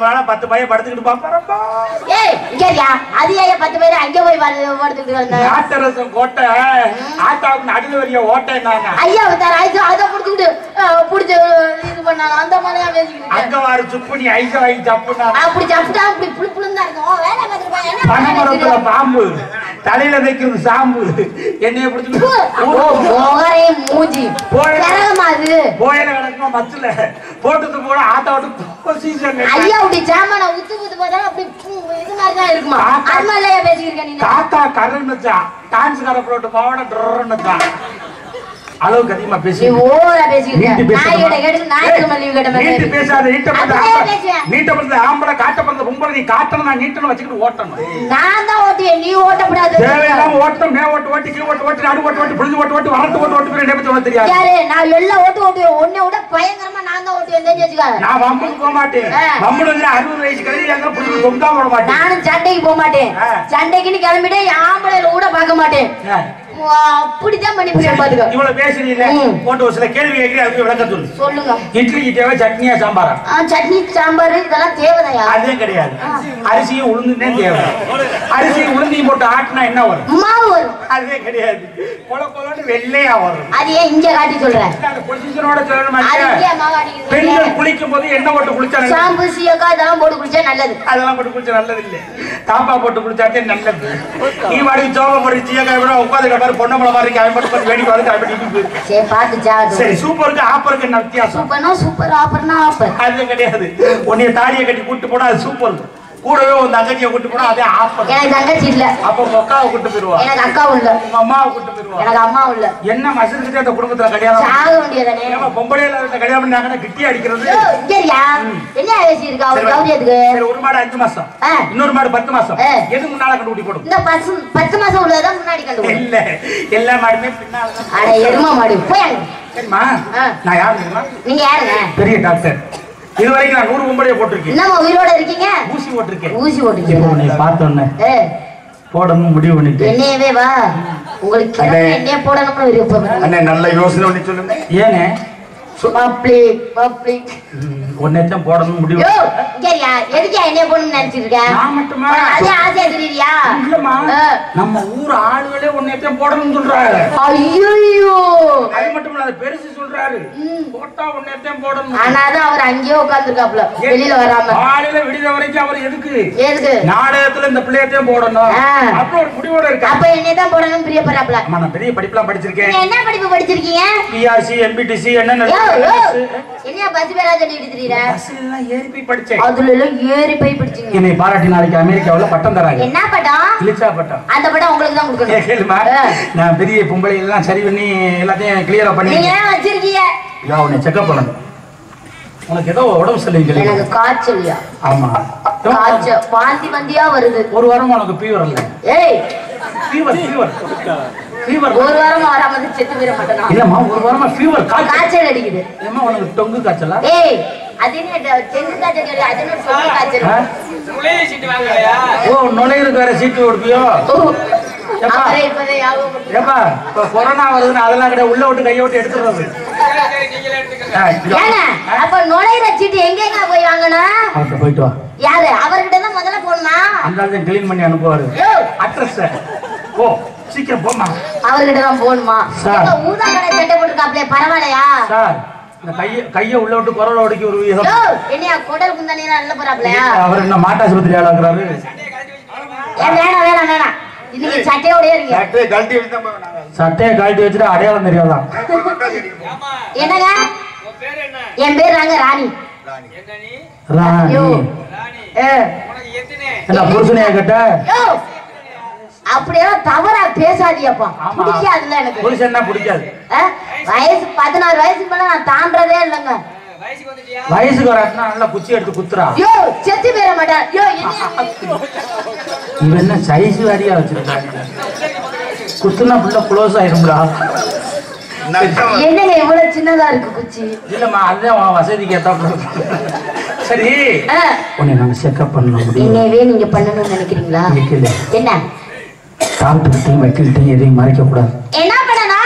நாளா பத்து பையன் படுத்துக்கிட்டு பாப்பாரப்பா ஏய் இங்கயா அது ஏன் பத்து பேர் அங்க போய் படு- படுத்துக்கிட்டு வந்தேன் ஆத்தரசம் கோட்டை ஆத்தாவுக்கு நடுவில் வரிய ஓட்டை நாங்க ஐயா வந்தாரு ஐயா அதை புடிச்சுக்கிட்டு அஹ், புடிச்சு இது பண்ணாங்க அந்த மாதிரியா பேசிக்கிட்டு இருக்கேன். அங்க வாரு சுப்பு நீ ஐச வாங்கி சப்புனா அப்படி சாப்பிட்டா அப்படி புளி புளுந்தா இருக்கும் வேலை பார்த்துட்டு போய் என்ன பனைமரத்துல பண்ண பாம்பு தலையில வைக்கிறது சாம்பு என்னைய பிடிச்சி மோகரே மூஞ்சி போய். கரகமா அது போயில கிடக்குமா மத்துல போட்டது போல ஆத்தா விட்டு பொசிஷன் ஐயா அப்படி சாமான உத்து உத்து பார்த்தாலும் அப்படி பூ, இது மாதிரி தான் இருக்குமா தாத்தா. அது மாதிரிலாம் பேசிக்கிட்டு நீ தாத்தா கரண்ட் வச்சான் டான்ஸ் கரை போட்டு பாவாட ட்ரோன்னு வச்சான் அளவுக்கு அதிகமா நீ பேசி ஓவரா பேசிக்கிட்டு நீட்டு இருக்க. நாய் கிட்ட கேட்டு நாய் ஏய், கிட்ட லீவ் கேட்ட நீட்டு மாதிரி பேசாத நீட்ட பண்ற அப்படியே ஆம்பளை பேசுவேன். நீட்ட பண்ற ஆம்பளை காட்ட பண்ற பொம்பளை நீ காட்டணும் நான் நீட்டணும் வச்சுக்கிட்டு ஓட்டணும் நான் தான் ஓட்டுவேன் நீ ஓட்டக்கூடாது தேவையில்லாம ஓட்டம் மே ஓட்டு ஓட்டி கீழ் ஓட்டு ஓட்டி நடு ஓட்டு ஓட்டி புரிஞ்சு ஓட்டு ஓட்டி வரட்டு ஓட்டு ஓட்டு என்ன பத்தி உனக்கு தெரியாது யாரு நான் எல்லாம் ஓட்டு ஓட்டுவேன் உன்னை விட பயங்கரமா நான் தான் ஓட்டுவேன் தெரிஞ்சு வச்சுக்காத நான் வம்புக்கு போக மாட்டேன் ஆ. வம்புல வந்து அறுபது வயசு கழிவு எங்க புடிச்சு தொங்கா போட மாட்டேன் நானும் சண்டைக்கு போக மாட்டேன் ஆ. சண்டைக்குன்னு கிளம்பிட்டு என் ஆம்பளையில கூட பார்க்க மாட்டேன் ஆ. வா, அப்படித்தான் பண்ணி போய் பாத்துக்க இவ்வளவு பேசுறீங்க ம். போட்டு ஒரு சில கேள்வி கேட்கிறேன் அதுக்கு விளக்க சொல்லு சொல்லுங்க இட்லிக்கு தேவை சட்னியா சாம்பாரா ஆ, சட்னி சாம்பார் இதெல்லாம் தேவைதையா அதே கிடையாது அரிசியும் உளுந்துனே தேவை அரிசியும் உளுந்தையும் போட்டு ஆட்டினா என்ன வரும் மாவு வரும் அதே கிடையாது கொல கொலன்னு வெள்ளையா வரும் அது ஏன் இங்க காட்டி சொல்றேன் அந்த பொசிஷனோட சொல்லணும் அது மச்சான். ஏன் மாவு அடிக்கிறது பெண்கள் குளிக்கும் போது எண்ணெய் போட்டு குளிச்சா நல்லது. ஷாம்பு சீயக்கா இதெல்லாம் போட்டு குடிச்சா நல்லது அதெல்லாம் போட்டு குளிச்சா நல்லது இல்ல தாப்பா போட்டு குளிச்சாத்தே நல்லது நீ வாடி சோபா போட்டு சீயக்காய் கூட உட்காந்து மாதிரி பொண்ணை மாதிரி இருக்கு அவன் மட்டும் பார்த்து வேடிக்கை வந்து அவன் இடிக்கு போயிருக்கு சரி பார்த்து சாப்பிட்டு சரி சூப்பருக்கு ஆப்பருக்கு என்ன வித்தியாசம் சூப்பர்னா சூப்பர் ஆஃபர்னா ஆஃபர் அது கிடையாது உன்னைய தாலியை கட்டி கூட்டு போனா அது சூப்பர் கூடவே உன் தங்கச்சியை கூட்டு போனா அதே ஆப்பர் எனக்கு தங்கச்சி இல்ல அப்ப உங்க அக்காவை கூட்டு போயிருவா எனக்கு அக்கா உள்ள உங்க அம்மாவை கூட்டு போயிருவா எனக்கு அம்மா உள்ள என்ன மசிச்சுட்டு அந்த குடும்பத்துல கல்யாணம் சாக வேண்டியதானே ஏமா பொம்பளையில இருந்த கல்யாணம் பண்ணாங்கன்னா கிட்டி அடிக்கிறது சரியா என்ன பேசி இருக்கா சரி, அவர் கௌரியத்துக்கு சரி, ஒரு மாடு அஞ்சு மாசம் ஆ. இன்னொரு மாடு பத்து மாசம் ஆ. எது முன்னால கண்டுபிடி போடும் இந்த பசு பத்து மாசம் உள்ளதான் முன்னாடி கண்டு இல்ல எல்லா மாடுமே பின்னால அட எருமா மாடு போய் அங்க. சரிம்மா ஆ. நான் யாரு தெரியுமா நீங்க யாருங்க பெரிய டாக்டர் இது வரைக்கும் நான் நூறு பொம்பளைய போட்டிருக்கேன் என்னம்மா உயிரோட இருக்கீங்க ஊசி போட்டிருக்கேன் ஊசி இப்போ ஓட்டுக்கீங்க உன்னை பார்த்தோன்னே ஏ போடணும் முடிவு பண்ணிட்டு என்னையவே வா உங்களுக்கு அண்ணே. என்னைய போடணும்னு விருப்பம் அண்ணே நல்ல யோசனை பண்ணி சொல்லுங்க ஏனே பப்ளிக் பப்ளிக் உன்னைத்தான் போடணும் முடிவு யோ சரியா எதுக்கா என்னைய போடணும்னு நினைச்சிட்டு இருக்க நான் மட்டுமா அதே ஆசையா தெரியுறியா இல்லம்மா ஆ. நம்ம ஊர் ஆளுகளே உன்னைத்தான் போடணும்னு சொல்றாரு ஐயோ அது மட்டும் இல்ல அது பெருசு சொல்றாரு போட்டா உன்னைத்தான் போடணும் ஆனாதான் அவர் அங்கேயே உட்காந்துருக்காப்ல வெளியில வராம காலையில விடித வரைக்கும் அவர் எதுக்கு எதுக்கு நாடகத்துல இந்த பிள்ளையத்தையும் போடணும் ஆ. அப்புறம் ஒரு முடிவோட இருக்கா அப்ப என்னைய தான் போடணும்னு பிரியப்படுறாப்ல ஆமா நான் பெரிய படிப்புலாம் படிச்சிருக்கேன் நீங்க என்ன படிப்பு படிச்சிருக்கீங்க பிஆர்சி எம்பிடிசி யோ, யோ. என்ன என்னையா பஸ் பேரா சொல்லிட்டு தெரியுற பஸ்ல எல்லாம் ஏறி போய் படிச்சேன் அதுல எல்லாம் ஏறி போய் படிச்சீங்க என்னை பாராட்டி நாளைக்கு அமெரிக்காவுல பட்டம் தராங்க என்ன படம் இலிச்சா பட்டம் அந்த படம் உங்களுக்கு தான் ஏ, கொடுக்கணும் கேளுமா ஆ. நான் பெரிய பொம்பளை எல்லாம் சரி பண்ணி எல்லாத்தையும் கிளியரா பண்ணி நீங்க ஏன் வச்சிருக்கீங்க யா உன்னை செக்அப் பண்ணணும் உனக்கு ஏதோ உடம்பு சரியில்லை எனக்கு காய்ச்சல்யா ஆமா காய்ச்சல் வாந்தி வந்தியா வருது ஒரு வாரமா உனக்கு ஃபீவர் இல்ல ஏய் ஃபீவர் ஃபீவர் ஃபீவர் ஒரு வாரமா வராம இருந்து செத்து போயிட மாட்டேனா இல்லம்மா ஒரு வாரமா ஃபீவர் காய்ச்சல் காய்ச்சல் அடிக்குது ஏம்மா உனக்கு டொங்கு காய்ச்சலா ஏய் அது என்ன ட- டெங்கு காய்ச்சல் கிடையாது அது என்ன சொந்த காய்ச்சல் ஆ? ஓ நுழையிறதுக்கு வேற சீட்டு கொடுப்பியோ ஓ, எப்பா? அவரே இப்பதான் ஞாபகம் ஏப்பா இப்ப கொரோனா வருதுன்னு அதெல்லாம் கிடையாது உள்ள விட்டு கையை விட்டு எடுத்துடுறது ஆ, இது- ஏங்க அப்ப நுழையிற சீட்டு எங்கெங்க போய் வாங்கணும் அவர்கிட்ட போயிட்டு வா யாரு அவர்கிட்ட தான் முதல்ல போகணுமா அந்த ஆள் கிளீன் பண்ணி அனுப்புவாரு யோ, அட்ரஸ் ஓ சீக்கிரம் போமா அவர்கிட்ட தான் போகணுமா சார். எங்க ஊதா கடை சட்டை போட்டுருக்காப்ல பரவாயில்லையா சார் இந்த கைய கைய உள்ள விட்டு குரல் ஒடுக்கி ஒரு யோ விதம் என்னையா குடல் குந்தானே நல்ல போறாப்லையா அவர் என்ன மாட்டாஸ்பத்திரி ஆளாக்குறாரு ஏன் வேணாம் வேணாம் வேணாம் இன்னைக்கு சட்டையோடய இருங்க சட்டையை கழட்டி வச்சுட்டு அடையாளம் தெரியாதான் என்னங்க என் பேர் ராங்க ராணி ராணி யோ. ஏ. என்ன புருஷனையா கேட்ட யோ அப்படியெல்லாம் தவறா பேசாதீப்பா ஆமா. பிடிக்காதுல்ல எனக்கு புருஷன்னா பிடிக்காது ஆ? வயசு பதினாறு வயசுக்கு மேல நான் தாண்டதே இல்லைங்க வயசுக்கு வராட்டினா நல்லா குச்சி எடுத்து குத்துறா யோ செத்து போயிட மாட்டேன் யோ என்ன இவன் என்ன சைஸ் வாரியா வச்சிருக்காங்க குத்துனா ஃபுல்லா க்ளோஸ் ஆயிரும்டா என்னங்க இவ்வளவு சின்னதா இருக்கு குச்சி இல்லம்மா அதுதான் உன் வசதிக்கு ஏத்தாப்புல சரி ஆ, உன்னை நாங்க செக்அப் பண்ண முடியும் என்னையவே நீங்க பண்ணணும்னு நினைக்கிறீங்களா வைக்கல என்ன டாக்டர்கிட்டையும் வக்கீல்கிட்டையும் எதையும் மறைக்க கூடாது என்ன பண்ணணும்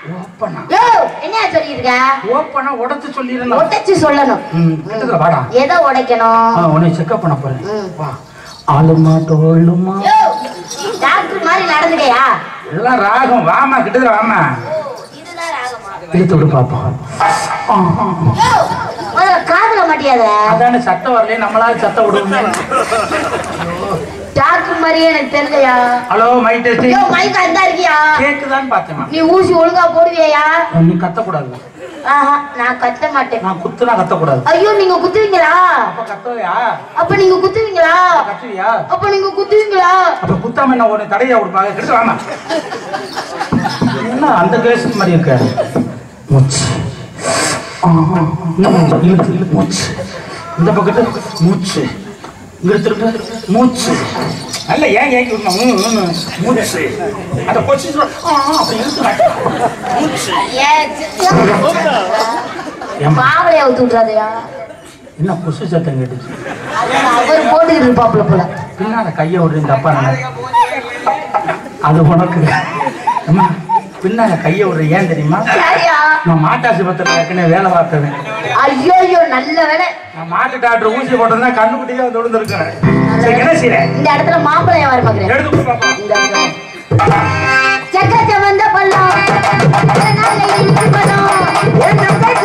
ஓப்பனா யோ என்ன சொல்லியிருக்க ஓப்பனா உடச்சு சொல்லிருந்தோம் உடைச்சு சொல்லணும் ம் கிட்டத்துல வாடா எதை உடைக்கணும் ஆ, உன்னை செக்அப் பண்ண போறேன் ம். வா ஆளுமா தோளுமா யோ டாக்டர் மாதிரி நடந்துக்கயா இதெல்லாம் ராகம் வாமா கிட்டத்துல வாமா இதுதான் ராகமா இழுத்து விடு பாப்போம் ஆ, ஆ, ஆ. யோ முதல்ல காதுல மாட்டியாத அதானே சத்தம் வரலையே நம்மளால சத்தம் விடுவோம் டாக்டர் மாதிரியே எனக்கு தெரிஞ்சயா hello my yo testing mic அந்த இருக்கியா கேக்குதான்னு பார்த்தேன் நீ ஊசி ஒழுங்கா போடுவியா நீ கத்தக்கூடாது ஆஹா நான் கத்த மாட்டேன் நான் குத்துனா கத்தக்கூடாது ஐயோ நீங்க குத்துவீங்களா அப்ப கத்தவையா அப்ப நீங்க குத்துவீங்களா கத்துவியா அப்ப நீங்க குத்துவீங்களா அப்ப குத்தாம என்ன உன்னை தடையா கொடுப்பாங்க கிட்ட வாமா என்ன அந்த கேஸ் மாதிரி இருக்க மூச்சு ஆ, ஆ, இன்னும் கொஞ்சம் இழுத்து இழுத்து மூச்சு இந்த பக்கத்து மூச்சு இங்க திரும்ப மூச்சு நல்ல ஏன் ஏன் விடணும் ம், ம், ம். மூச்சு அந்த கொச்சி அப்படி இழுத்து காட்டு. மூச்சு ஏம்மா, பாவலைய அவுத்து விட்றாதயா என்ன கொசு சத்தம் கேட்டுச்சு அவர் போட்டுக்கிட்டு இருப்பாப்புல போல பின்னால கையை விடுறீங்க தப்பா நினை அது உனக்கு அம்மா, பின்னால கையை விடுற ஏன் தெரியுமா யாரியா நான் மாட்டாசிபத்திரம் ஏற்கனவே வேலை பார்த்தவன் ஐயோ ஐயோ நல்ல வேலை நான் மாட்டு டாக்டர் ஊசி போட்டதுனா கண்ணு குட்டியா வந்து விழுந்திருக்கிறேன் சரி என்ன செய்யறேன் இந்த இடத்துல மாப்பிள்ளைய வர பாக்குறேன் எடுத்து கொடு பாப்போம். இந்த இடத்துல செக்க செவந்த பள்ளம் இதனால இனிக்கு பழம்.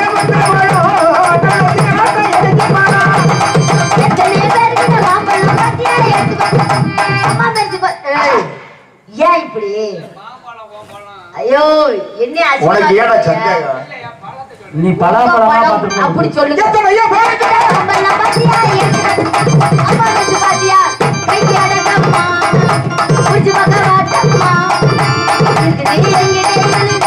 எத்தனை பேருக்கு இந்த மாம்பழம் பாத்தியா? எடுத்து பா. அம்மா பேருக்கு பா- ஏய், ஏன் இப்படி ஐயோ என்ன ஆச்சு உனக்கு ஏடா சந்தேகம் நீ பலாப்பழமா அப்படி பார்த்துட்டு சொல்லுங்க மாம்பழம் பாத்தியா? எடுத்து பா. அம்மா பேருக்கு பாத்தியா? கைக்கு அடக்கம்மா. புடிச்சு பார்க்க மாட்டம்மா. இருக்குது எங்கிட்ட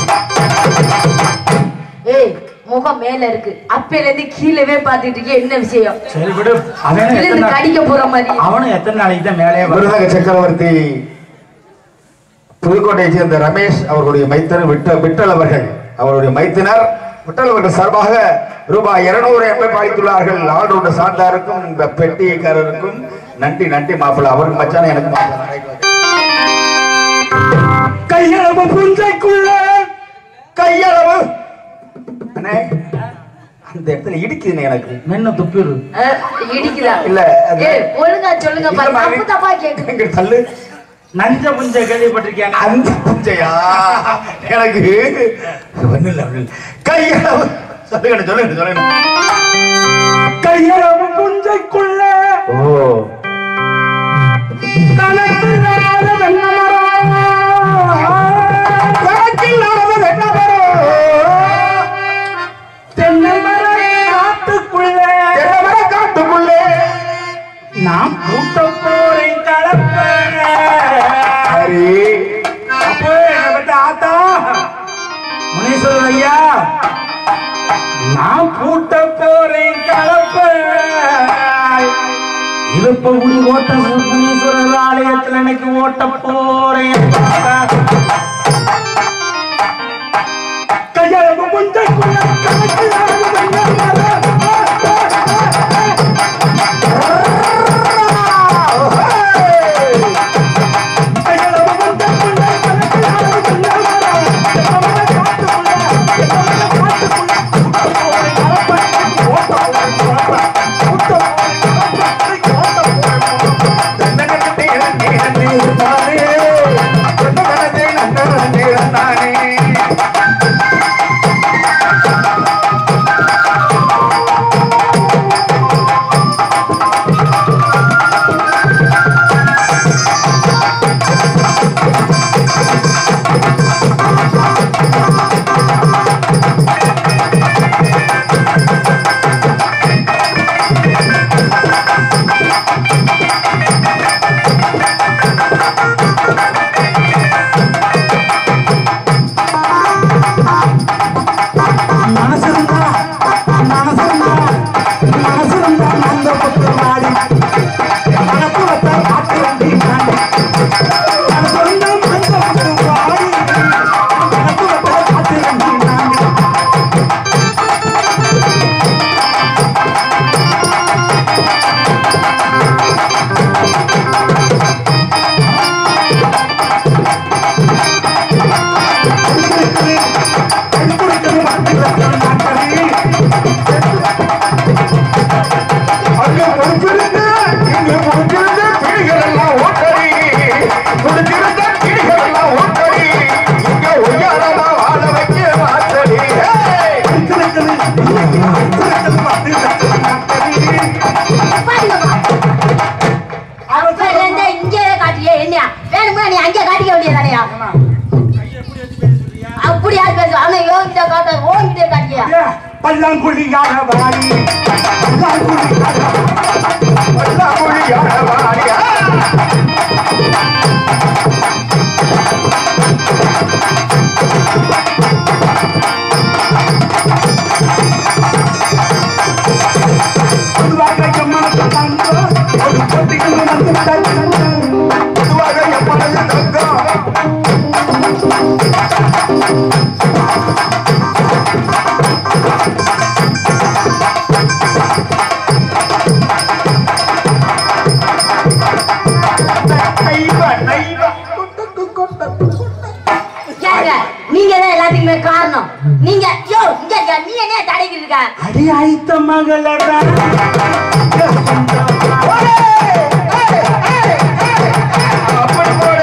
ஏய் முகம் மேல இருக்கு அப்பையில இருந்து கீழவே பாத்துட்டு இருக்கே என்ன விஷயம் சரி விடு அவனும் கீழே எத்தனை இருந்து நாள்- கடிக்க போற மாதிரி அவனும் எத்தனை நாளைக்கு தான் வேலையே வரும் விருதக சக்கரவர்த்தி புதுக்கோட்டையை சேர்ந்த ரமேஷ் அவர்களுடைய மைத்தனர் விட்ட விட்டல் அவர்கள் அவருடைய மைத்தினர் விட்டல் அவர்கள் சார்பாக ரூபாய் இருநூறு எம்எம் அளித்துள்ளார்கள் ஆளோட சார்ந்தாருக்கும் இந்த பெட்டிக்காரருக்கும் நன்றி நன்றி மாப்பிள்ள அவருக்கு மச்சான எனக்கு மாப்பிள்ளை கையளவு புஞ்சைக்குள்ள கையளவு அண்ணே அந்த இடத்துல இடிக்குதுண்ணே எனக்கு மென்ன துப்பிடு அஹ், இடிக்குதா இல்ல, அது- ஏய் ஒழுங்கா சொல்லுங்க பாரு இல்ல, தப்பு தப்பா கேக்குது இங்க தள்ளு நஞ்ச புஞ்சை கேள்விப்பட்டிருக்கியாங்க அந்த புஞ்சையா எனக்கு ஒண்ணும் இல்ல, ஒண்ணும் இல்ல. கையளவு சொல்லுங்க சொல்லுங்க சொல்லுங்க கையளவு புஞ்சைக்குள்ள ஓ கணக்கில்லாத வெண்ணமரம். கணக்கில்லாத வெண்ணமரம். தென்னை மரம் காட்டுக்குள்ள தென்னமர காட்டுக்குள்ளே நான் கூட்ட போறேன் கலப்ப ஹரி அப்போ என்னை பத்தி ஆத்தா முனீஸ்வரர் ஐயா நான் பூட்ட போறேன் கலப்ப இழுப்ப குடி ஓட்ட முனீஸ்வரர் ஆலயத்துல இன்னைக்கு ஓட்ட போறேன் கையளவு முஞ்சைக்குள்ள கணக்கில்லாத வெண்ணமரம். கையளவு முஞ்சைக்குள்ள கணக்கில்லாத வெண்ணமரம். தென்னமர காட்டுக்குள்ள, தென்னமர காட்டுக்குள்ள, கூட்ட போறேன் கலப்ப. ஓட்ட போறேன் கலப்ப. கூட்ட போறேன் கலப்ப. ஓட்ட போறேன் கலப்ப. நானே என்னையா வேணுமா நீ அங்கே காட்டிக்க வேண்டியதானயா அப்படி யார் பேசுவா அவனை யோகிட்ட காட்ட ஓங்கிட்டே காட்டியா பல்லாங்குழியான வாடி பல்லாங்குழியான வாடியா. பொதுவாக எப்பொழுது தங்கம் நைவா, நைவா. ஏங்க நீங்க தான் எல்லாத்துக்குமே காரணம் நீங்க யோ இங்க இருக்க, நீ என்ன தடைக்கிட்டு இருக்க அடி ஆயித்த மகளடா அப்படி போடு.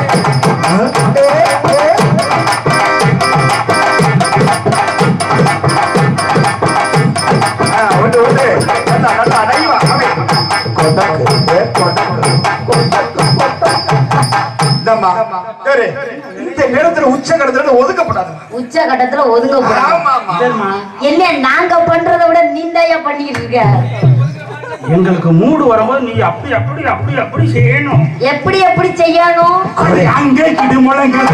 ஆ, ஒன்று, ஒன்று. நல்லா, நல்லா, நைவா. அப்படி. கொடக்கு, ஏ, கொடக்கு, கொடக்கு, கொடக்கு. இந்தாம்மா. சரி, இந்த நேரத்துல உச்ச கடத்துல ஒதுக்கப்படாது உச்ச கட்டத்துல ஒதுங்க போறாங்க ஆமா ஆமா சரிம்மா என்ன நாங்க பண்றதை விட நீந்தையா பண்ணிக்கிட்டு இருக்க எங்களுக்கு மூடு வரும்போது நீ அப்படி அப்படி அப்படி அப்படி செய்யணும் எப்படி எப்படி செய்யணும் அப்படி அங்கே கிடு முழங்கு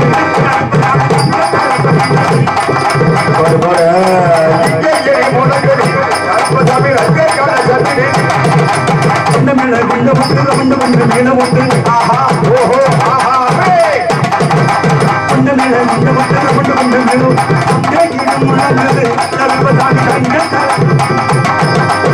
போடு, போடு. இங்கே, இங்கே, முழங்கடி. அற்புதமே, அங்கே காண சத்தினே. குண்ட மேல குண்ட ஒன்று குண்ட குண்ட மேல ஒன்று ஆஹா, ஓஹோ, ஆஹா, ஏய். குண்ட மேல குண்ட ஒன்று குண்ட குண்ட மேல அங்கே கிடு முழங்கு தர்பதாமி கங்கா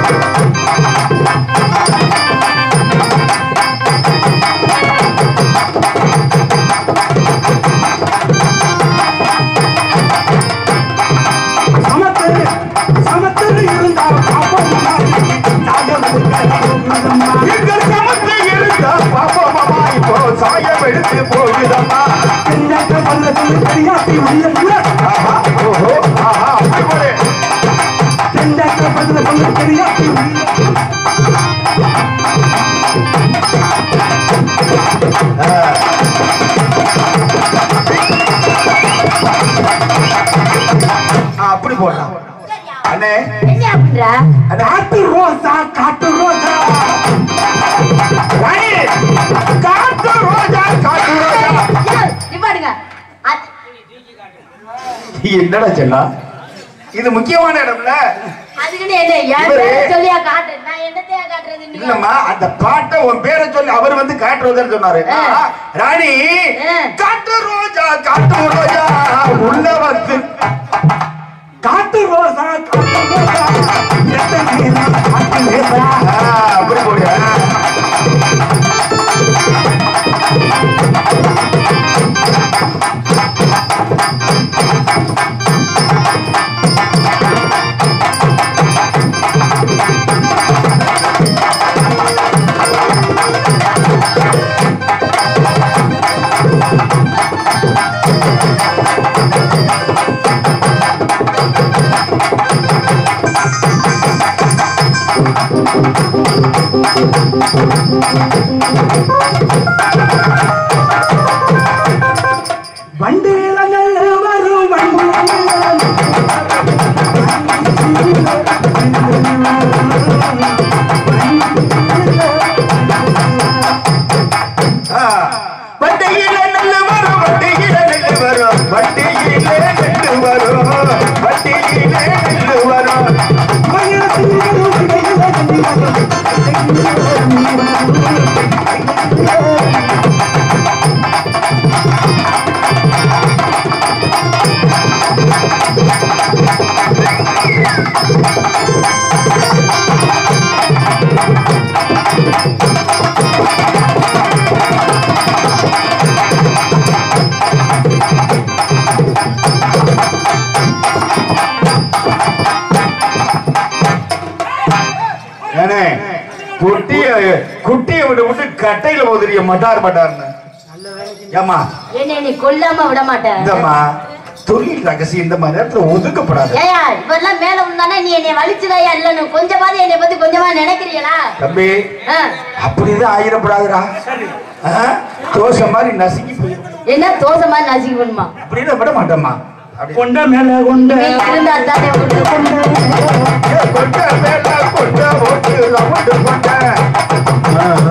சமத்து சமத்து இருந்தா பாப்போம் எங்கள் சமத்தை எடுத்த பாப்பமாமா இப்போ சாயம் எடுத்து போகுதம்மா தெரியாட்டி உள்ள ஆஹா, ஓஹோ, ஆஹா, அப்படி போடு. தெரியாட்டி ஆ, அப்படி போடலாம் அண்ணே என்ன அப்படின்ற அண்ணே காட்டு ரோசா காட்டு ரோசா ராணி, காட்டு ரோஜா காட்டு ரோஜா நிப்பாடுங்க அது- என்னடா செல்லா இது முக்கியமான இடம்ல அதுக்குன்னு என்ன என் இவரு- பேரை சொல்லியா காட்டு நான் என்னத்தையா காட்டுறது நீ? இல்லம்மா அந்த பாட்டை உன் பேரை சொல்லி அவர் வந்து காட்டுறதுன்னு சொன்னாரு ஆ. ஆ, ராணி ஆ. காட்டு ரோஜா காட்டு ரோஜா உள்ள வந்து காட்டு ரோசா காட்டு ரோசா எத்தனை காட்டு ரோசா ஆ, அப்படி போடு ஆ. வண்டியிலங்கள் வரும் ஆ. வண்டியில நெல்லு வரும் வண்டியில நெல்லு வரும் வண்டியிலே நெல்லு வரும் வண்டியிலே நெல்லு வரும் ஏனே குட்டிய குட்டிய விட்டு விட்டு கட்டையில போதுரிய மட்டார் மட்டார்னு ஏமா என்ன நீ கொல்லாம விட மாட்டேன் இந்தம்மா தொழில் ரகசியம் இந்த மாதிரி நேரத்துல ஒதுக்கப்படாது ஏயா இவரெல்லாம் மேல வந்தானே நீ என்னை வலிச்சுதாயா இல்லன்னு கொஞ்சமாவது என்னை பத்தி கொஞ்சமா நினைக்கிறீங்களா தம்பி ஆ, அப்படிதான் ஆயிரப்படாதுடா ஆ? தோசை மாதிரி நசுங்கி போயிடும் என்ன தோசை மாதிரி நசுக்கி பண்ணுமா அப்படின்னு விட மாட்டோமா அப்படி கொண்ட மேல கொண்ட நீ இருந்தா தானே உங்களுக்கு கொண்ட மேல கொண்ட ஓட்டு ரவுண்டு கொண்ட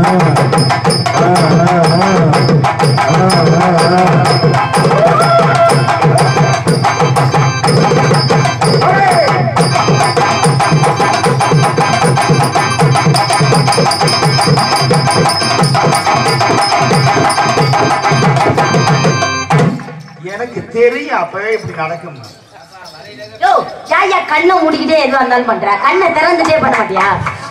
எனக்கு தெரியும் அப்பவே இப்படி நடக்கும் யோ யாயா கண்ணை மூடிக்கிட்டே எதுவா இருந்தாலும் பண்ற கண்ணை திறந்துட்டே பண்ண மாட்டியா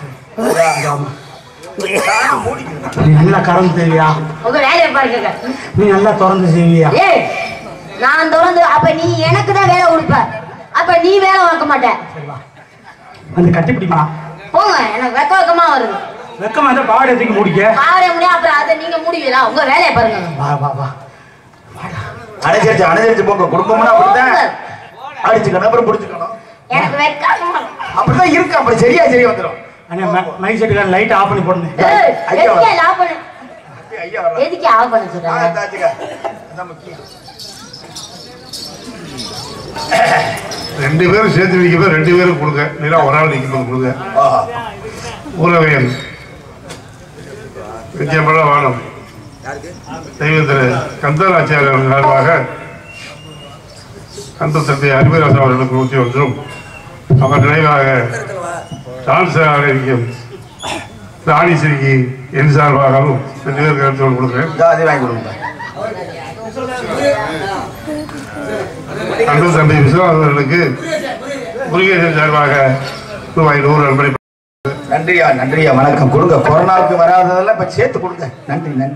நீ நல்லா கறந்து செய்வியா உங்க வேலையை பாருங்க நீ நல்லா திறந்து செய்வியா ஏய் நான் திறந்து அப்ப நீ எனக்கு தான் வேலை கொடுப்ப அப்ப நீ வேலை பார்க்க மாட்ட வந்து கட்டிப்பிடிமா போங்க எனக்கு வெக்க வெக்கமா வருது வெக்கமா இருந்தா பாவாடை தூக்கி முடிக்க பாவடைய முடியும் அப்புறம் அதை நீங்க முடிவீங்களா உங்க வேலையை பாருங்க வா வா வா அனுசரிச்சு அனுசரிச்சு போங்க குடும்பம்னா அப்படித்தான் அடிச்சுக்கணும் அப்புறம் பிடிச்சுக்கணும் எனக்கு வெக்கமா வருது. அப்படிதான் இருக்கு அப்படி சரியா சரி வந்துடும் அண்ணே ம- மைக் செட்டுக்கார லைட் ஆஃப் பண்ணி போடுங்க ஏய், ஐயா எதுக்கே ஆஃப் பண்ணு ஐயா வரலாம். எதுக்கே ஆஃப் பண்ண ஆ, சொல்றாங்க தாச்சுக்க. அதான் முக்கியம். ரெண்டு பேரும் சேர்த்து நிற்கிறத ரெண்டு பேரும் கொடுங்க இல்லைன்னா ஒரு ஆள் நிற்கும்போது கொடுங்க ஆஹா. ஊரவையன் விஜயபல வானம் தெய்வ திரு கந்தராச்சாரியர் சார்பாக கந்த தந்தை அன்பராசன் அவர்களுக்கு நூற்றி ஒன்றும் அவர் நினைவாக டான்சர் அறிவிக்கும் ராணி சிறுகி என் சார்பாகவும் ரெண்டு பேருக்கு எடுத்து கொடுக்குறேன் இதோ அதை வாங்கி கொடுங்க அன்பு தம்பி விஸ்வநாதன் அவர்களுக்கு முருகேசன் சார்பாக ரூபாய் நூறு அன்பளிப்பு நன்றியா நன்றியா வணக்கம் கொடுங்க கொரோனாவுக்கு வராததெல்லாம் இப்ப சேர்த்து கொடுங்க நன்றி நன்றி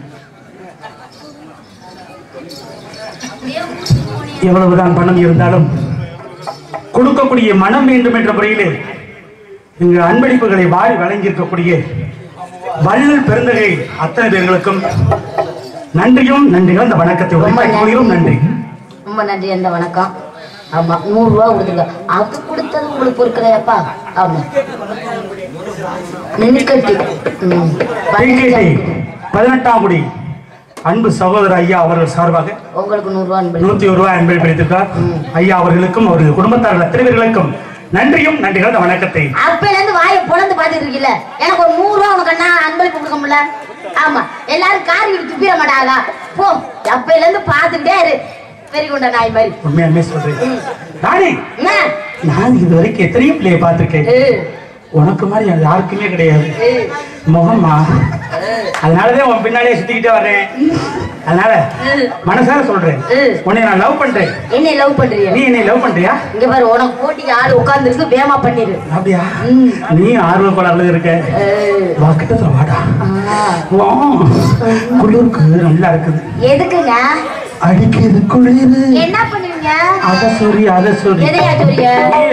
எவ்வளவுதான் பணம் இருந்தாலும் கொடுக்கக்கூடிய மனம் வேண்டும் என்ற முறையிலே இங்கு அன்பளிப்புகளை வாரி வழங்கியிருக்கக்கூடிய வள்ளல் பெருந்தகை அத்தனை பேர்களுக்கும் நன்றியும் நன்றிகள் அந்த வணக்கத்தை உரிமையாக்கிக் கொள்கிறோம் நன்றி ரொம்ப நன்றி அந்த வணக்கம் ஆமா நூறு ரூபா கொடுத்துருங்க அது கொடுத்தது உங்களுக்கு பொறுக்கலையாப்பா ஆமா நின்னுக்கட்டி ம். பைகேட்டை பதினெட்டாம் குடி அன்பு சகோதரர் ஐயா அவர்கள் சார்பாக உங்களுக்கு நூறு ரூபா அன்பளி. நூத்தி ஒரு ரூபாய் அன்பை பிடித்திருக்கார் ஐயா அவர்களுக்கும் அவர்கள் குடும்பத்தார்கள் அத்தனை பேர்களுக்கும் நன்றியும் நன்றிகள் அந்த வணக்கத்தை அப்பையில இருந்து வாயை பொழந்து பாத்துட்டு இருக்கீல்ல எனக்கு ஒரு நூறு ரூபா உனக்கு என்ன அன்பளிப்பு கொடுக்க முடியல ஆமா எல்லாரும் காரி விட்டு துப்பிட மாட்டாங்களா போ அப்பையில இருந்து பாத்துக்கிட்டே இரு பெரிய கொண்ட நாய் மாதிரி உண்மையாலுமே சொல்றேன் ராணி என்ன நான் இது வரைக்கும் எத்தனையோ பிள்ளைய பார்த்திருக்கேன் ஏய், உனக்கு மாதிரி அது யாருக்குமே கிடையாது ஏய். முகமா அதனாலதான் உன் பின்னாடியே சுத்திக்கிட்டே வர்றேன் அதனால மனசார சொல்றேன் ம். உன்னை நான் லவ் பண்றேன் என்னை லவ் பண்றிய நீ என்னை லவ் பண்றியா இங்க பாரு உனக்கு போட்டிக்கு ஆள் உட்கார்ந்து இருக்கு வேமா பண்ணிரு அப்படியா ம். நீ ஆர்வ கோளாறுல இருக்க ஏய். வா கிட்டத்துல வாடா ஆ. வா குளிருக்கு நல்லா இருக்குது எதுக்குங்க அடிக்குது குளிரு என்ன பண்ணுவீங்க அத சொல்லி அத சொல்லி எதையா சொல்றிய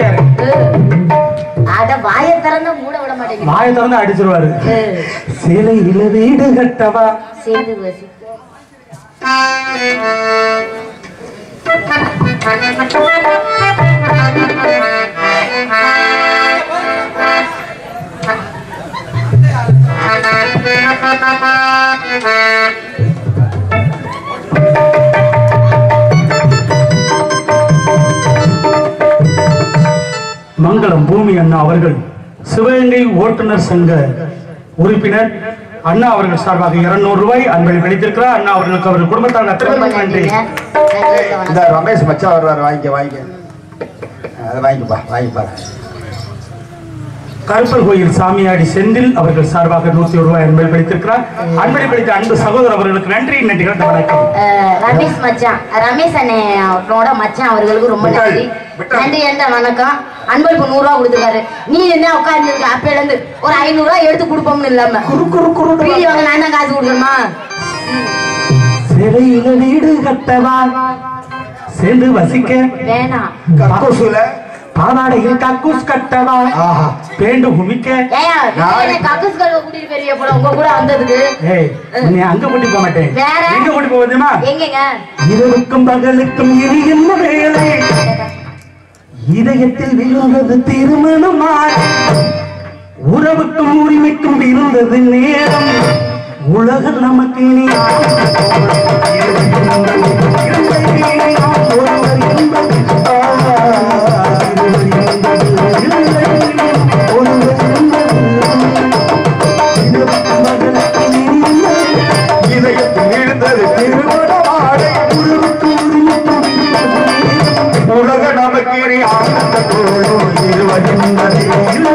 அட வாய திறந்து மூட விட மாட்டேங்க வாயை திறந்து அடிச்சிருவாரு சேலையில வீடு கட்டவா சேர்ந்து வசிக்க மங்களம் பூமி அண்ணா அவர்கள் சிவகங்கை ஓட்டுநர் சங்க உறுப்பினர் அண்ணா அவர்கள் சார்பாக இருநூறு ரூபாய் அன்பளி அளித்திருக்கிறார் அண்ணா அவர்களுக்கு அவர் குடும்பத்தார் அத்தனை ரொம்ப பேருக்கும் நன்றி நன்றிங்க நன்றி இந்த வணக்கம். ரமேஷ் மச்சான் வருவார் வாங்கிக்க வாங்கிக்க அதை வாங்கிக்கப்பா வாங்கிப்பா கருப்பர் கோயில் சாமியாடி செந்தில் அவர்கள் சார்பாக நூத்தி ஒரு ரூபாய் அன்பளி அளித்திருக்கிறார் அன்பளி அளித்த அன்பு சகோதரர் அவர்களுக்கு நன்றி நன்றிகள் வணக்கம் அஹ், ரமேஷ் மச்சான் ரமேஷ் அண்ணனோட மச்சான் அவர்களுக்கு ரொம்ப விட்டால், நன்றி விட்டால். நன்றி என்ற வணக்கம் அன்பளிப்பு நூறு ரூபா கொடுத்துருக்காரு நீ என்ன உட்கார்ந்து இருக்க அப்பையில இருந்து ஒரு ஐநூறு ரூபா எடுத்து கொடுப்போம்னு இல்லாம குறு குறு குறு வீடியோ வாங்க நான் தான் காசு கொடுக்கணுமா சிலையில வீடு கட்டவா சேர்ந்து வசிக்க வேணாம் கக்கூசுல பாவாடையில் கக்கூஸ் கட்டவா ஆஹா பேண்டு குமிக்க ஏயா நீங்க கக்கூஸ் கழுவ கூட்டிட்டு போயிருவீங்க போல உங்க கூட வந்ததுக்கு ஏய் நீ அங்க கூட்டி போக மாட்டேன் வேற? எங்க கூட்டி போக தெரியுமா எங்கங்க இரவுக்கும் பகலுக்கும் இனி என்ன வேலை இதயத்தில் விழுந்தது திருமணமாய் உறவுக்கும் உரிமைக்கும் இருந்தது நேரம் உலகம் நமக்கு இனி ஒருவர் என்பது ஒருவர் என்பது இரவுக்கும் பகலுக்கும் இனி என்ன வேலை? இதயத்தில் விழுந்தது திருமணமாலை உலக நமக்கு இனி ஆனந்த கோலம் இருவகின்றதே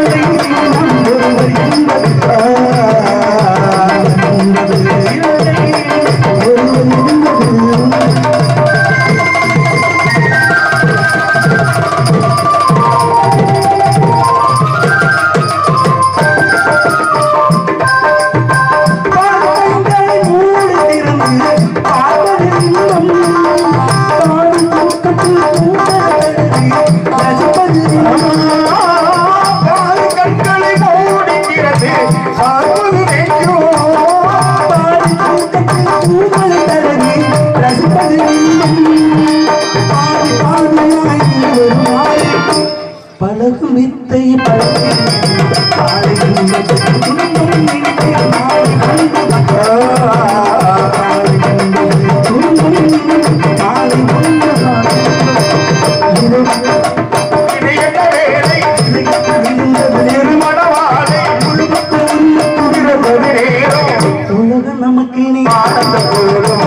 பாதி கண்களை மூடிக்கிறது பார்ப்பது நினைக்கும் பழகும் வித்தை பழகி இது என்ன வேலை திருமணமாலை இருபது நேரம் உலகம் நமக்கு இனி ஆனந்த கோலம்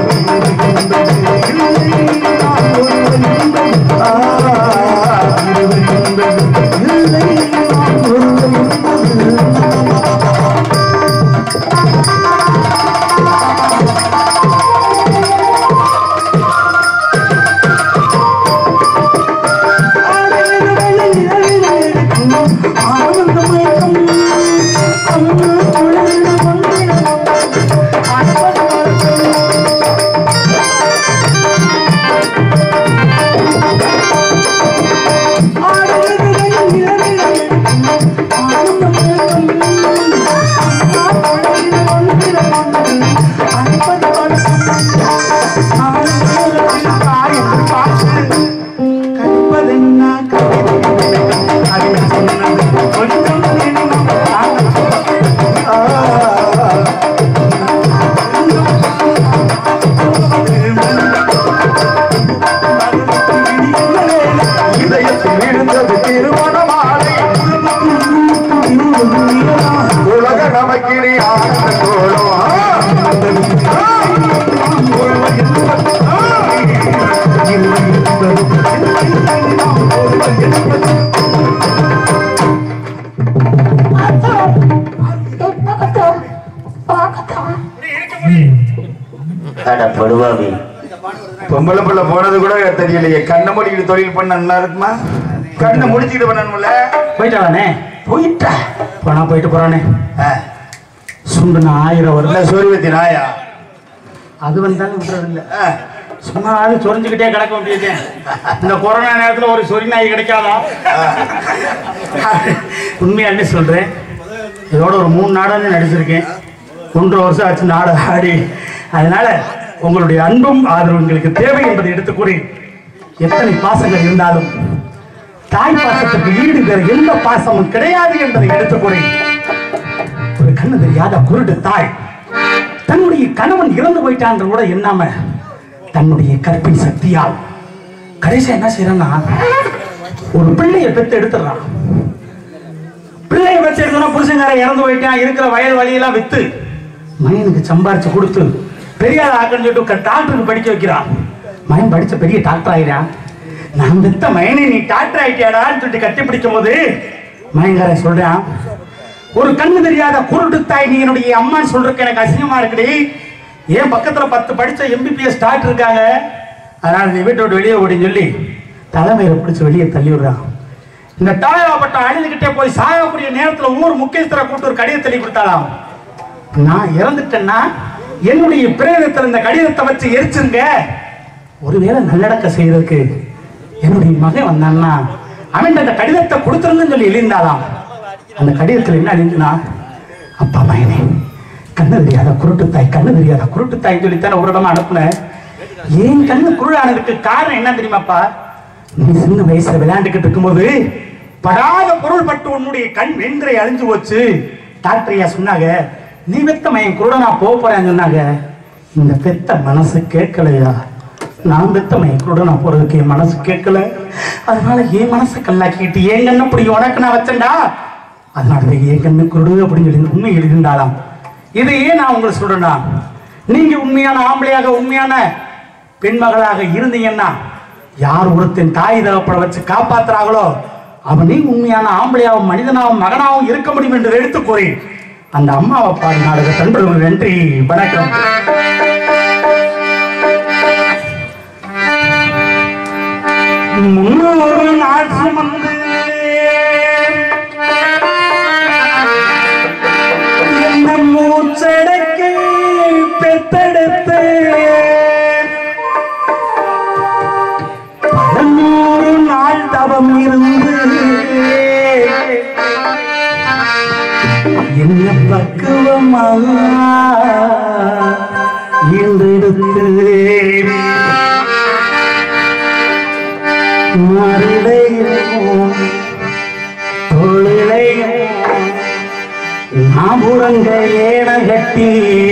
கற்பதென்ன கவிதை அதை சொன்னது கொஞ்சம் இதயத்தில் விழுந்தது திருமணமாலை உலக நமக்கினி ஆனந்த கோலம் அட படுவாவி பொம்பளை பிள்ளை போனது கூட தெரியலையே கண்ணை மூடிக்கிட்டு தொழில் பண்ண நல்லா இருக்குமா கண்ணை முடிச்சுக்கிட்டு பண்ணணும்ல போயிட்டானே போயிட்டா போனா போயிட்டு போறானே ஆ, சுண்டுன ஆயிரம் இல்ல வரல சோர்வத்தி நாயா அது வந்தாலும் விட்டுறதில்ல ஆ, சும்மா அது சொரிஞ்சுக்கிட்டே கிடக்க வேண்டியது இந்த கொரோனா நேரத்துல ஒரு சொறி நாய் கிடைக்காதா உண்மையா என்ன சொல்றேன் இதோட ஒரு மூணு நாடகம் நடிச்சிருக்கேன் ஒன்றரை வருஷம் ஆச்சு நாடக ஆடி அதனால உங்களுடைய அன்பும் ஆதரவும் எங்களுக்கு தேவை என்பதை எடுத்து கூறி எத்தனை பாசங்கள் இருந்தாலும் தாய் பாசத்துக்கு ஈடு வேறு எந்த பாசமும் கிடையாது என்பதை எடுத்து கூறி ஒரு கண்ணு தெரியாத குருட்டு தாய் தன்னுடைய கணவன் இறந்து போயிட்டான்ற கூட எண்ணாம தன்னுடைய கற்பின் சக்தியால் கடைசியா என்ன செய்யறான்னா ஒரு பிள்ளையை பெத்து எடுத்துடுறான் பிள்ளையை வச்சு எடுத்தோம்னா புருஷங்கார இறந்து போயிட்டான் இருக்கிற வயல் வழியெல்லாம் வித்து மகனுக்கு சம்பாரிச்சு கொடுத்து பெரிய ஆள் ஆக்கன்னு சொல்லிட்டு டாக்டருக்கு படிக்க வைக்கிறான் மகன் படிச்ச பெரிய டாக்டர் ஆயிடான் நான் வித்த மகனை நீ டாக்டர் ஆயிட்டியாடான்னு சொல்லிட்டு கட்டி பிடிக்கும் போது மகன்காரன் சொல்றான் ஒரு கண்ணு தெரியாத குருட்டு தாய் நீ என்னுடைய அம்மான்னு சொல்றதுக்கு எனக்கு அசிங்கமா இருக்குடி ஏன் பக்கத்துல பத்து படிச்ச எம்பிபிஎஸ் டாக்டர் இருக்காங்க அதனால நீ வீட்டை விட்டு வெளியே ஓடின்னு சொல்லி தலைமையில பிடிச்சு வெளியே தள்ளி விடுறான் இந்த தாயாப்பட்டம் அழுதுகிட்டே போய் சாகக்கூடிய நேரத்துல ஊர் முக்கியஸ்தரை கூப்பிட்டு ஒரு கடிதத்தை எழுதி கொடுத்தாலாம் நான் இறந்துட்டேன்னா என்னுடைய பிரேதத்தில் இந்த கடிதத்தை வச்சு எரிச்சிருங்க ஒருவேளை நல்லடக்க செய்யறதுக்கு என்னுடைய மகன் வந்தான்னா அவன் அந்த கடிதத்தை கொடுத்துருந்தேன்னு சொல்லி எழுந்தாலாம் அந்த கடிதத்தில் என்ன எழுதுனா அப்பா மயனே கண்ணு தெரியாத குருட்டு தாய் கண்ணு தெரியாத குருட்டு தாய் சொல்லித்தானே ஒரு இடமா அனுப்புனேன் ஏன் கண்ணு குருடானதுக்கு காரணம் என்ன தெரியுமாப்பா நீ சின்ன வயசுல விளையாண்டுக்கிட்டு இருக்கும்போது படாத பொருள் பட்டு உன்னுடைய கண் வென்றை அழிஞ்சு போச்சு டாக்டர் ஐயா சொன்னாங்க நீ வெத்த மயன் குருடனா போக போறேன்னு சொன்னாங்க இந்த பெத்த மனசு கேட்கலையா நான் பெத்த மயன் குருடனா போறதுக்கு என் மனசு கேட்கல அதனால என் மனசை கல்லாக்கிட்டு என் கண்ணு அப்படி உனக்கு நான் வச்சேன்டா அதனால என் கண்ணு குருடு அப்படின்னு சொல்லி உண்மை எழுதிண்டாலாம் இதையே நான் உங்களுக்கு சொல்றேன்னா நீங்க உண்மையான ஆம்பளையாக உண்மையான பெண்மகளாக இருந்தீங்கன்னா யார் ஒருத்தன் தாய் தகப்பட வச்சு காப்பாத்துறாங்களோ அவன் நீ உண்மையான ஆம்பளையாவும் மனிதனாவும் மகனாவும் இருக்க முடியும் என்று எடுத்துக் கூறி அந்த அம்மாவை பாடி நாடக தன்பர்கள் நன்றி வணக்கம் முன்னூறு நாள் சுமந்து என்ன மூச்சடக்கு பெத்தெடுத்து பதினூறு நாள் தவம் இருந்து என்ன பக்குவமாக ஈன்றெடுத்து மருளையும் தொழிலையும் நாபுரங்க ஏன கட்டி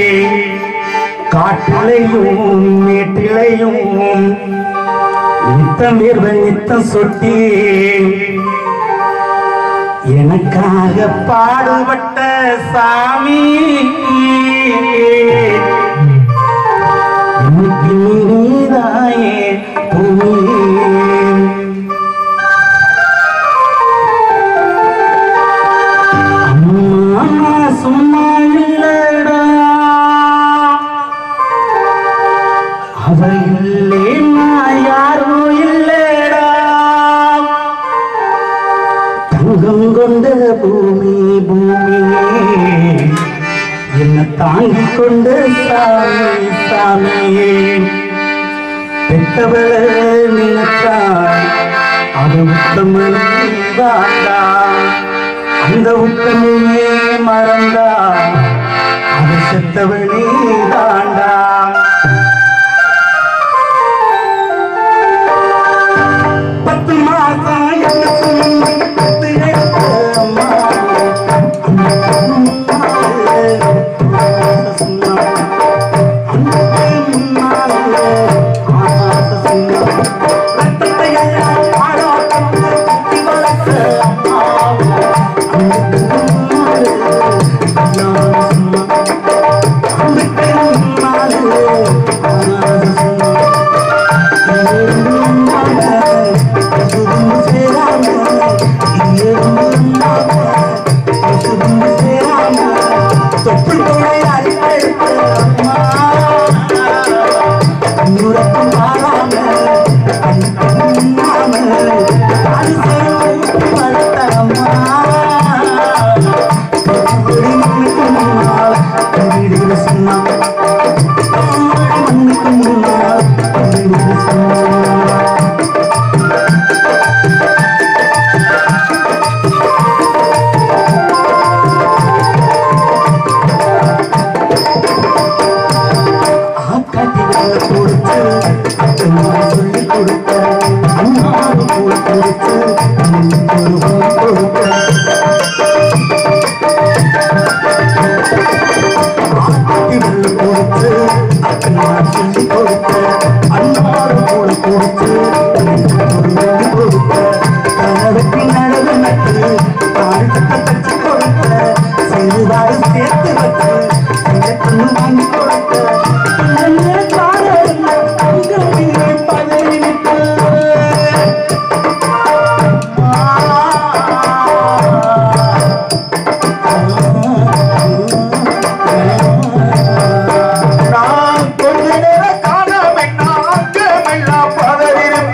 காட்டிலையும் மேட்டிலையும் நித்தம் வீர்வன் நித்தம் சொட்டி எனக்காக பாடுபட்ட சாமி இன்னைக்கு நீதாயே பூமி அம்மா சும்மா இல்லடா அவ இல்லே நான் யாரும் இல்லடா தங்கம் கொண்ட பூமி பூமியே என்ன தாங்கிக் கொண்ட சாமி சாமியே பெற்றவள நினைத்தாய் அது உத்தமனே வாண்டா அந்த உத்தமையே மறந்தா அது செத்தவனே தாண்டா பத்து மாசம் என்ன சுமந்து பெத்து எடுத்த அம்மா. அந்த முன்னாலே ஆசை சொன்னாள். அந்த முன்னாலே ஆசை சொன்னாள். ரத்தத்தை எல்லாம் பாழாக்கம் குத்தி வளர்த்த அம்மாவும். அந்த முன்னாலே ஆசை சொன்னாள். அந்த முன்னாலே ஆசை சொன்னாள். ஆக்காட்டிகளை கொடுத்து அத்தம்மா சொல்லி கொடுத்த அம்மாவை கூட கொடுத்து ஒரு ஊர் கொடுத்த ஆக்காட்டிகளை கொடுத்து அத்தம்மா சொல்லி கொடுத்த அம்மாவை கூட கொடுத்து ஒரு ஊர் கொடுத்த கனவுக்கு நடவு நட்டு தாழ்த்தத்தை தச்சு கொடுத்த சிறுதாடு சேர்த்து வச்சு சிங்கத்துன்னு வாங்கி கொடுத்த நல்ல காலம் அங்கே பதவி நிற்க நான் கொஞ்ச நேரம் காணாம நாக்கமெல்லாம் பதறிருப்பேன்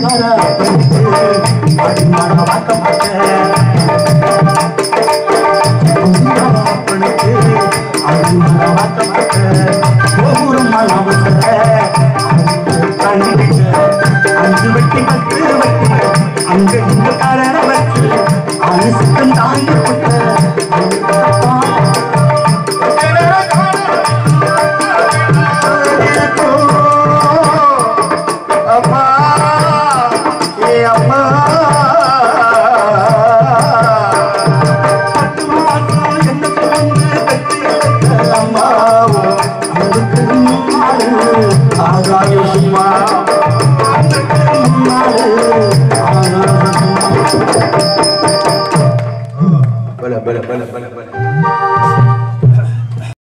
அஞ்சு வெட்டி பத்து வெட்டி அங்க இந்த காரண வச்சு அனுசுத்தம் தாங்கி அம்மா ஏ அம்மா ஆகாயமா பல பல பல பல பல